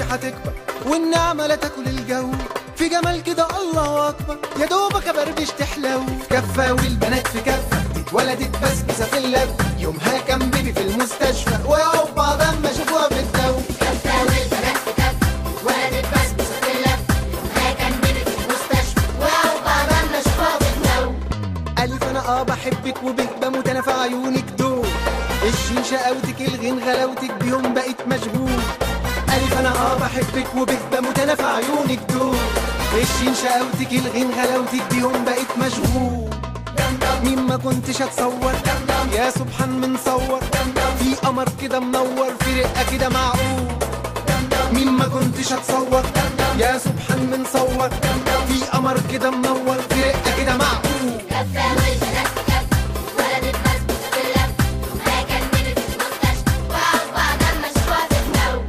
هتكبر والنعمة لا تاكل الجو في جمال كده الله اكبر يا دوبك ابربش تحلو في كفة والبنات في كفة اتولدت بسبسة في اللب يومها كان بيبي في المستشفى ويقعوا بعض اما شافوها في الدو كفة والبنات في كفة اتولدت بسبسة في اللف يومها كان بيبي في المستشفى وقعوا بعض اما شافوها في الجو ألف أنا آه بحبك وبك بموت أنا في عيونك دول الشين شقاوتك الغين غلاوتك بيهم بقيت مشغول ألف أنا آه بحبك وبك بموت أنا في عيونك دول الشين شقاوتك الغين غلاوتك بيهم بقيت مشغول مين ما كنتش اتصور يا سبحان من صور في قمر كده منور في رقه كده معقول مين ما كنتش اتصور يا سبحان من صور في قمر كده منور في رقه كده معقول كفة والبنات في كفة اتولدت بسبسة في اللف يومها كان بيبي في المستشفى وقعوا بعض اما شافوها في الجو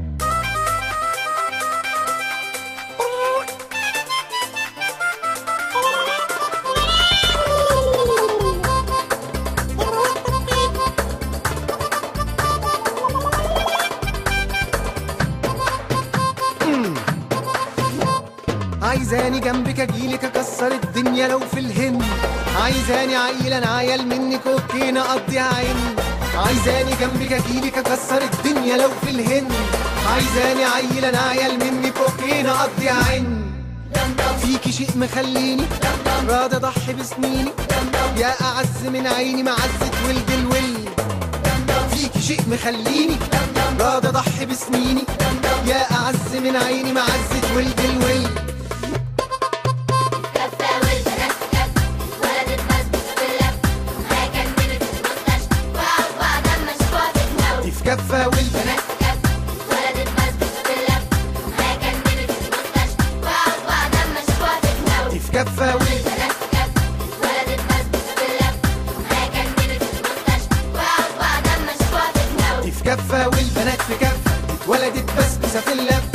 عايزاني جنبك اجيلك اكسر الدنيا لو في الهند عايزاني عيل انا عيل منك اوكي نقضيها عين عايزاني جنبك اجيلك اكسر الدنيا لو في الهند عايزاني عيل انا عيل منك اوكي نقضيها عين فيكي شيء مخليني راضي اضحي بسنيني يا اعز من عيني معزة ولد الول فيكي شيء مخليني راضي اضحي بسنيني يا اعز من عيني معزة ولد الول كفة والبنات في كفة اتولدت بسبسة في اللف يومها كان بيبي في المستشفى وقعوا بعض اما شافوها في الجو دي في كفة والبنات بنات في كفة اتولدت بسبسة في اللف يومها كان بيبي في المستشفى وقعوا بعض اما شافوها في الجو دي في كفة والبنات البنات في كفة اتولدت بسبسة في اللف يومها كان بيبي في المستشفى وقعوا بعض اما شافوها في الجو دي في كفة والبنات في كفة اتولدت بسبسة في اللف